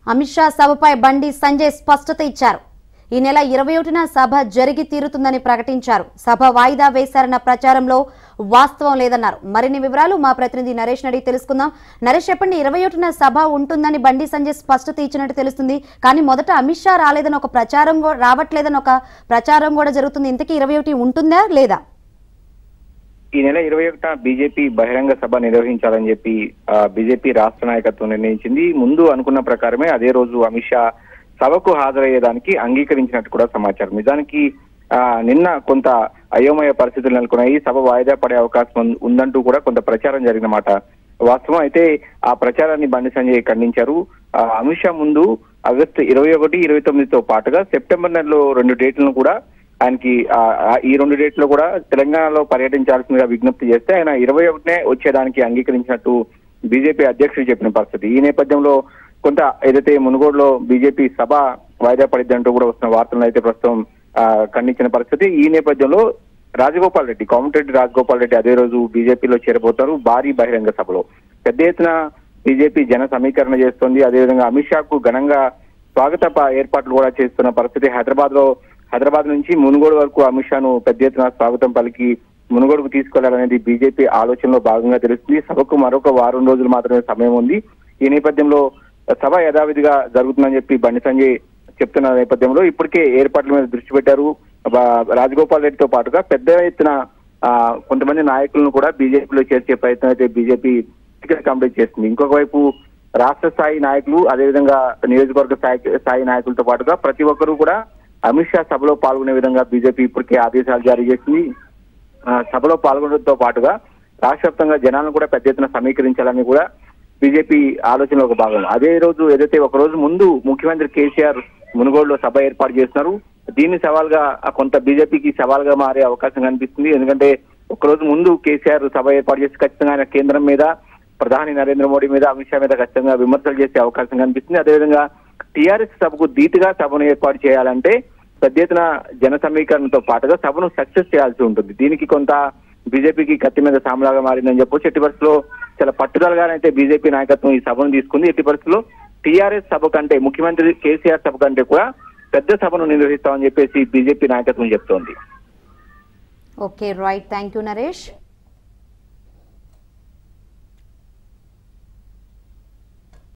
అమిత్ షా సభపై బండి సంజయ్ స్పష్టత ఇచ్చారు ఈ నెల ఇరవై ఒకటిన సభ జరిగి తీరుతుందని ప్రకటించారు సభ వాయిదా వేశారన్న ప్రచారంలో వాస్తవం లేదన్నారు మరిన్ని వివరాలు మా ప్రతినిధి నరేష్ అడిగి తెలుసుకుందాం నరేష్ చెప్పండి ఇరవై ఒకటిన సభ ఉంటుందని బండి సంజయ్ స్పష్టత ఇచ్చినట్టు తెలుస్తుంది కానీ మొదట అమిత్ షా రాలేదని ఒక ప్రచారం కూడా రావట్లేదని ఒక ప్రచారం కూడా జరుగుతుంది ఇంతకీ ఇరవై ఒకటి ఉంటుందా లేదా ఈ నెల ఇరవై ఒకట బీజేపీ బహిరంగ సభ నిర్వహించాలని చెప్పి ఆ, బీజేపీ రాష్ట్ర నాయకత్వం నిర్ణయించింది ముందు అనుకున్న ప్రకారమే అదే రోజు అమిత్ షా సభకు హాజరయ్యేదానికి అంగీకరించినట్టు కూడా సమాచారం నిజానికి ఆ, నిన్న కొంత అయోమయ పరిస్థితులు నెలకొన్నాయి సభ వాయిదా పడే అవకాశం ఉం- ఉందంటూ కూడా కొంత ప్రచారం జరిగినమాట వాస్తవం అయితే ఆ ప్రచారాన్ని బండి సంజయ్ ఖండించారు ఆ, అమిత్ షా ముందు ఆగస్టు ఇరవై ఒకటి ఇరవై తొమ్మిదితో పాటుగా సెప్టెంబర్ నెలలో రెండు డేట్లను కూడా ఆయనకి ఆ, ఆ, ఈ రెండు డేట్లో కూడా తెలంగాణలో పర్యటించాల్సిందిగా విజ్ఞప్తి చేస్తే ఆయన ఇరవై ఒకటినే వచ్చేదానికి అంగీకరించినట్టు బీజేపీ అధ్యక్షుడు చెప్పిన పరిస్థితి ఈ నేపథ్యంలో కొంత ఏదైతే మునుగోడులో బీజేపీ సభ వాయిదా పడిద్దంటూ కూడా వస్తున్న వార్తలను అయితే ప్రస్తుతం ఆ, ఖండించిన పరిస్థితి ఈ నేపథ్యంలో రాజగోపాల్ రెడ్డి కోమటిరెడ్డి రాజగోపాల్ రెడ్డి అదే రోజు బీజేపీలో చేరబోతారు భారీ బహిరంగ సభలో పెద్ద ఎత్తున బీజేపీ జన సమీకరణ చేస్తోంది అదేవిధంగా అమిత్ షాకు ఘనంగా స్వాగత ప- ఏర్పాట్లు కూడా చేస్తున్న పరిస్థితి హైదరాబాద్ లో హైదరాబాద్ నుంచి మునుగోడు వరకు అమిత్ షాను పెద్ద ఎత్తున స్వాగతం పలికి మునుగోడుకు తీసుకెళ్లాలనేది బీజేపీ ఆలోచనలో భాగంగా తెలుస్తుంది సభకు మరొక వారం రోజులు మాత్రమే సమయం ఉంది ఈ నేపథ్యంలో సభ యథావిధిగా జరుగుతుందని చెప్పి బండి సంజయ్ చెప్తున్న నేపథ్యంలో ఇప్పటికే ఏర్పాట్ల మీద దృష్టి పెట్టారు బా- రాజగోపాల్ రెడ్డితో పాటుగా పెద్ద ఎత్తున ఆ, కొంతమంది నాయకులను కూడా బీజేపీలో చేర్చే ప్రయత్నం అయితే బీజేపీ కంప్లీట్ చేస్తుంది ఇంకొక వైపు రాష్ట్ర స్థాయి నాయకులు అదేవిధంగా నియోజకవర్గ స్థాయి స్థాయి నాయకులతో పాటుగా ప్రతి ఒక్కరూ కూడా అమిత్ షా సభలో పాల్గొనే విధంగా బీజేపీ ఇప్పటికే ఆదేశాలు జారీ చేసింది ఆ, సభలో పాల్గొనడంతో పాటుగా రాష్ట్ర వ్యాప్తంగా జనాలను కూడా పెద్ద ఎత్తున సమీకరించాలని కూడా బీజేపీ ఆలోచనలో ఒక భాగం అదే రోజు ఏదైతే ఒక రోజు ముందు ముఖ్యమంత్రి కేసీఆర్ మునుగోడులో సభ ఏర్పాటు చేస్తున్నారు దీన్ని సవాల్గా ఆ, కొంత బీజేపీకి సవాల్గా మారే అవకాశం కనిపిస్తుంది ఎందుకంటే ఒక రోజు ముందు కేసీఆర్ సభ ఏర్పాటు చేసి ఖచ్చితంగా ఆయన కేంద్రం మీద ప్రధాని నరేంద్ర మోడీ మీద అమిత్ షా మీద ఖచ్చితంగా విమర్శలు చేసే అవకాశం కనిపిస్తుంది అదేవిధంగా టీఆర్ఎస్ సభకు ధీటుగా సభను ఏర్పాటు చేయాలంటే పెద్ద ఎత్తున జన సమీకరణతో పాటుగా సభను సక్సెస్ చేయాల్సి ఉంటుంది దీనికి కొంత బీజేపీకి కత్తి మీద సామలాగా మారిందని చెప్పొచ్చు ఎట్టి పరిస్థితుల్లో చాలా పట్టుదలగానైతే బీజేపీ నాయకత్వం ఈ సభను తీసుకుంది ఎట్టి పరిస్థితుల్లో టీఆర్ఎస్ సభ కంటే ముఖ్యమంత్రి కేసీఆర్ సభ కంటే కూడా పెద్ద సభను నిర్వహిస్తామని చెప్పేసి బీజేపీ నాయకత్వం చెప్తోంది okay right thank you Naresh